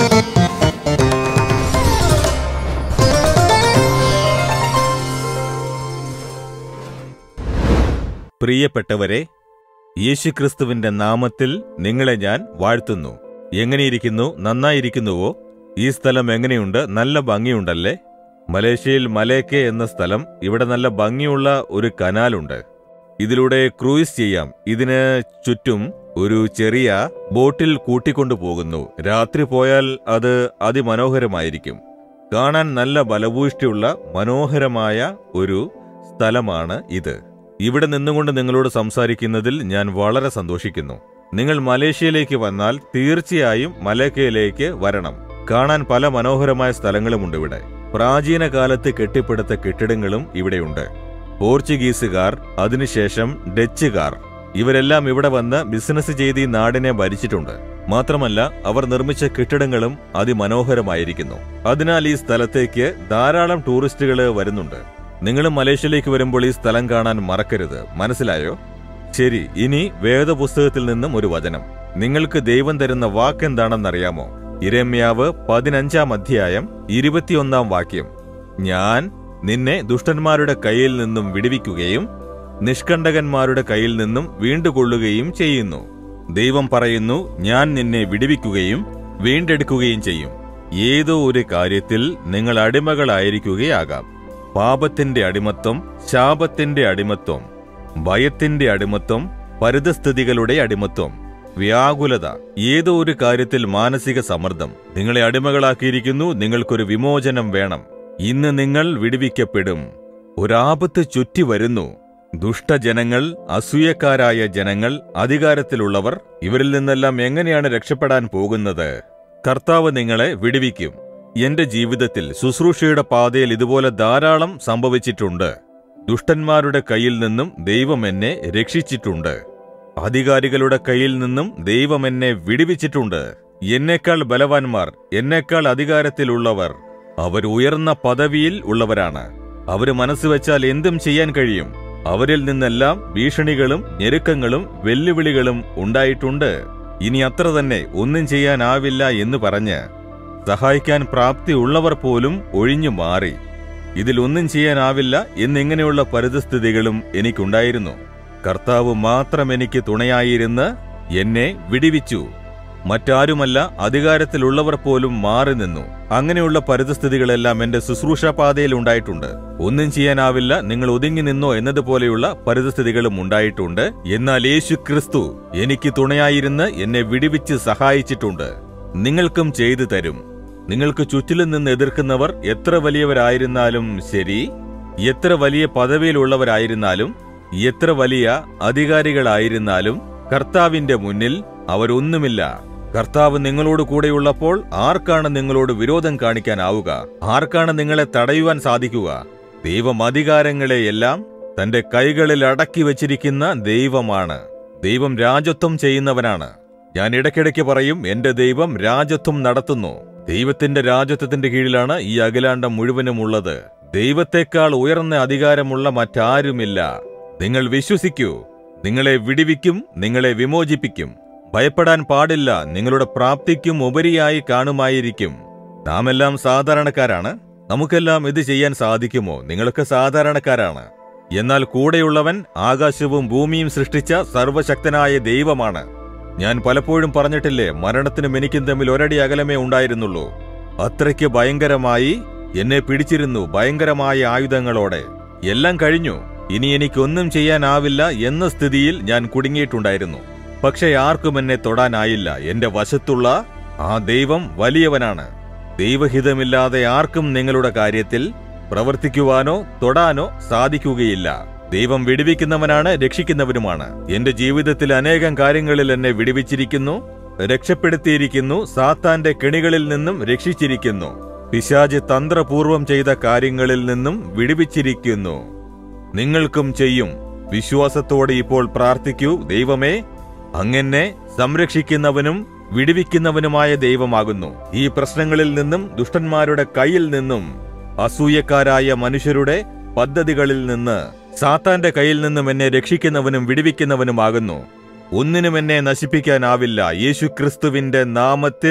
പ്രിയപ്പെട്ടവരെ യേശുക്രിസ്തുവിന്റെ നാമത്തിൽ നിങ്ങളെ ഞാൻ വാഴ്ത്തുന്നു എങ്ങനെയിരിക്കുന്നു നന്നായിരിക്കുന്നുവോ ഈ സ്ഥലം എങ്ങനെയുണ്ട് നല്ല ഭംഗിയുണ്ടല്ലേ മലേഷ്യയിൽ മലേക്കെ എന്ന സ്ഥലം ഇവിടെ നല്ല ഭംഗിയുള്ള ഒരു കനാലുണ്ട് ഇതിലൂടെ ക്രൂയിസ് ചെയ്യാം ഇതിന് ചുറ്റും ഒരു ചെറിയ ബോട്ടിൽ കൂട്ടിക്കൊണ്ടു പോകുന്നു രാത്രി പോയാൽ അത് അതിമനോഹരമായിരിക്കും കാണാൻ നല്ല ബലഭൂഷ്ടിയുള്ള മനോഹരമായ ഒരു സ്ഥലമാണ് ഇത് ഇവിടെ നിന്നുകൊണ്ട് നിങ്ങളോട് സംസാരിക്കുന്നതിൽ ഞാൻ വളരെ സന്തോഷിക്കുന്നു നിങ്ങൾ മലേഷ്യയിലേക്ക് വന്നാൽ തീർച്ചയായും മലേക്കയിലേക്ക് വരണം കാണാൻ പല മനോഹരമായ സ്ഥലങ്ങളുമുണ്ട് ഇവിടെ പ്രാചീന കാലത്ത് കെട്ടിപ്പടുത്ത കെട്ടിടങ്ങളും ഇവിടെയുണ്ട് പോർച്ചുഗീസുകാർ അതിനുശേഷം ഡച്ചുകാർ ഇവരെല്ലാം ഇവിടെ വന്ന് ബിസിനസ് ചെയ്ത് ഈ നാടിനെ ഭരിച്ചിട്ടുണ്ട് മാത്രമല്ല അവർ നിർമ്മിച്ച കെട്ടിടങ്ങളും അതിമനോഹരമായിരിക്കുന്നു അതിനാൽ ഈ സ്ഥലത്തേക്ക് ധാരാളം ടൂറിസ്റ്റുകൾ വരുന്നുണ്ട് നിങ്ങളും മലേഷ്യയിലേക്ക് വരുമ്പോൾ ഈ സ്ഥലം കാണാൻ മറക്കരുത് മനസ്സിലായോ ശരി ഇനി വേദപുസ്തകത്തിൽ നിന്നും ഒരു വചനം നിങ്ങൾക്ക് ദൈവം തരുന്ന വാക്കെന്താണെന്നറിയാമോ ഇരമ്യാവ് പതിനഞ്ചാം അധ്യായം ഇരുപത്തിയൊന്നാം വാക്യം ഞാൻ നിന്നെ ദുഷ്ടന്മാരുടെ കയ്യിൽ നിന്നും വിടുവിക്കുകയും നിഷ്കണ്ടകന്മാരുടെ കയ്യിൽ നിന്നും വീണ്ടുകൊള്ളുകയും ചെയ്യുന്നു ദൈവം പറയുന്നു ഞാൻ നിന്നെ വിടുവിക്കുകയും വീണ്ടെടുക്കുകയും ചെയ്യും ഏതോ ഒരു കാര്യത്തിൽ നിങ്ങൾ അടിമകളായിരിക്കുകയാകാം പാപത്തിന്റെ അടിമത്വം ശാപത്തിന്റെ അടിമത്വം ഭയത്തിന്റെ അടിമത്വം പരിതസ്ഥിതികളുടെ അടിമത്വം വ്യാകുലത ഏതോ ഒരു കാര്യത്തിൽ മാനസിക സമ്മർദ്ദം നിങ്ങളെ അടിമകളാക്കിയിരിക്കുന്നു നിങ്ങൾക്കൊരു വിമോചനം വേണം ഇന്ന് നിങ്ങൾ വിടുവിക്കപ്പെടും ഒരാപത്ത് ചുറ്റി വരുന്നു ദുഷ്ടജനങ്ങൾ അസൂയക്കാരായ ജനങ്ങൾ അധികാരത്തിലുള്ളവർ ഇവരിൽ നിന്നെല്ലാം എങ്ങനെയാണ് രക്ഷപ്പെടാൻ പോകുന്നത് കർത്താവ് നിങ്ങളെ വിടുവിക്കും എന്റെ ജീവിതത്തിൽ ശുശ്രൂഷയുടെ പാതയിൽ ഇതുപോലെ ധാരാളം സംഭവിച്ചിട്ടുണ്ട് ദുഷ്ടന്മാരുടെ കയ്യിൽ നിന്നും ദൈവം എന്നെ രക്ഷിച്ചിട്ടുണ്ട് അധികാരികളുടെ കയ്യിൽ നിന്നും ദൈവം എന്നെ വിടുവിച്ചിട്ടുണ്ട് എന്നേക്കാൾ ബലവാന്മാർ എന്നേക്കാൾ അധികാരത്തിലുള്ളവർ അവർ ഉയർന്ന പദവിയിൽ ഉള്ളവരാണ് അവര് മനസ്സ് വെച്ചാൽ എന്തും ചെയ്യാൻ കഴിയും അവരിൽ നിന്നെല്ലാം ഭീഷണികളും ഞെരുക്കങ്ങളും വെല്ലുവിളികളും ഉണ്ടായിട്ടുണ്ട് ഇനി അത്ര തന്നെ ഒന്നും ചെയ്യാനാവില്ല എന്ന് പറഞ്ഞ് സഹായിക്കാൻ പ്രാപ്തിയുള്ളവർ പോലും ഒഴിഞ്ഞു മാറി ഇതിൽ ഒന്നും ചെയ്യാനാവില്ല എന്നിങ്ങനെയുള്ള പരിതസ്ഥിതികളും എനിക്കുണ്ടായിരുന്നു കർത്താവ് മാത്രം എനിക്ക് തുണയായിരുന്ന് എന്നെ വിടിവിച്ചു മറ്റാരുമല്ല അധികാരത്തിലുള്ളവർ പോലും മാറി നിന്നു അങ്ങനെയുള്ള പരിതസ്ഥിതികളെല്ലാം എന്റെ ശുശ്രൂഷ പാതയിൽ ഉണ്ടായിട്ടുണ്ട് ഒന്നും ചെയ്യാനാവില്ല നിങ്ങൾ ഒതുങ്ങി നിന്നോ എന്നതുപോലെയുള്ള പരിതസ്ഥിതികളും ഉണ്ടായിട്ടുണ്ട് എന്നാൽ യേശു ക്രിസ്തു എനിക്ക് തുണയായിരുന്ന് എന്നെ വിടിവിച്ച് സഹായിച്ചിട്ടുണ്ട് നിങ്ങൾക്കും ചെയ്തു തരും നിങ്ങൾക്ക് ചുറ്റിലും നിന്ന് എതിർക്കുന്നവർ എത്ര വലിയവരായിരുന്നാലും ശരി എത്ര വലിയ പദവിയിലുള്ളവരായിരുന്നാലും എത്ര വലിയ അധികാരികളായിരുന്നാലും കർത്താവിന്റെ മുന്നിൽ അവരൊന്നുമില്ല കർത്താവ് നിങ്ങളോട് കൂടെയുള്ളപ്പോൾ ആർക്കാണ് നിങ്ങളോട് വിരോധം കാണിക്കാനാവുക ആർക്കാണ് നിങ്ങളെ തടയുവാൻ സാധിക്കുക ദൈവം അധികാരങ്ങളെയെല്ലാം തന്റെ കൈകളിൽ അടക്കി വച്ചിരിക്കുന്ന ദൈവമാണ് ദൈവം രാജത്വം ചെയ്യുന്നവനാണ് ഞാൻ ഇടയ്ക്കിടയ്ക്ക് പറയും എന്റെ ദൈവം രാജത്വം നടത്തുന്നു ദൈവത്തിന്റെ രാജത്വത്തിന്റെ കീഴിലാണ് ഈ അഖിലാണ്ടം മുഴുവനും ഉള്ളത് ദൈവത്തെക്കാൾ ഉയർന്ന അധികാരമുള്ള മറ്റാരുമില്ല നിങ്ങൾ വിശ്വസിക്കൂ നിങ്ങളെ വിടിവിക്കും നിങ്ങളെ വിമോചിപ്പിക്കും ഭയപ്പെടാൻ പാടില്ല നിങ്ങളുടെ പ്രാപ്തിക്കും ഉപരിയായി കാണുമായിരിക്കും നാമെല്ലാം സാധാരണക്കാരാണ് നമുക്കെല്ലാം ഇത് ചെയ്യാൻ സാധിക്കുമോ നിങ്ങളൊക്കെ സാധാരണക്കാരാണ് എന്നാൽ കൂടെയുള്ളവൻ ആകാശവും ഭൂമിയും സൃഷ്ടിച്ച സർവശക്തനായ ദൈവമാണ് ഞാൻ പലപ്പോഴും പറഞ്ഞിട്ടില്ലേ മരണത്തിനും എനിക്കും തമ്മിൽ ഒരടി അകലമേ ഉണ്ടായിരുന്നുള്ളൂ അത്രയ്ക്ക് ഭയങ്കരമായി എന്നെ പിടിച്ചിരുന്നു ഭയങ്കരമായ ആയുധങ്ങളോടെ എല്ലാം കഴിഞ്ഞു ഇനി എനിക്കൊന്നും ചെയ്യാനാവില്ല എന്ന സ്ഥിതിയിൽ ഞാൻ കുടുങ്ങിയിട്ടുണ്ടായിരുന്നു പക്ഷെ ആർക്കും എന്നെ തൊടാനായില്ല എന്റെ വശത്തുള്ള ആ ദൈവം വലിയവനാണ് ദൈവഹിതമില്ലാതെ ആർക്കും നിങ്ങളുടെ കാര്യത്തിൽ പ്രവർത്തിക്കുവാനോ തൊടാനോ സാധിക്കുകയില്ല ദൈവം വിടുവിക്കുന്നവനാണ് രക്ഷിക്കുന്നവനുമാണ് എന്റെ ജീവിതത്തിൽ അനേകം കാര്യങ്ങളിൽ എന്നെ വിടുവിച്ചിരിക്കുന്നു രക്ഷപ്പെടുത്തിയിരിക്കുന്നു സാത്താന്റെ കെണികളിൽ നിന്നും രക്ഷിച്ചിരിക്കുന്നു പിശാജ് തന്ത്രപൂർവം ചെയ്ത കാര്യങ്ങളിൽ നിന്നും വിടുവിച്ചിരിക്കുന്നു നിങ്ങൾക്കും ചെയ്യും വിശ്വാസത്തോടെ ഇപ്പോൾ പ്രാർത്ഥിക്കൂ ദൈവമേ അങ്ങനെ സംരക്ഷിക്കുന്നവനും വിടുവിക്കുന്നവനുമായ ദൈവമാകുന്നു ഈ പ്രശ്നങ്ങളിൽ നിന്നും ദുഷ്ടന്മാരുടെ കയ്യിൽ നിന്നും അസൂയക്കാരായ മനുഷ്യരുടെ പദ്ധതികളിൽ നിന്ന് സാത്താന്റെ കയ്യിൽ നിന്നും എന്നെ രക്ഷിക്കുന്നവനും വിടുവിക്കുന്നവനുമാകുന്നു ഒന്നിനും എന്നെ നശിപ്പിക്കാനാവില്ല യേശു ക്രിസ്തുവിന്റെ നാമത്തിൽ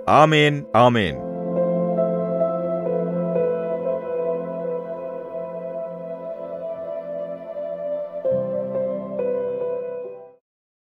ആമേൻ ആമേൻ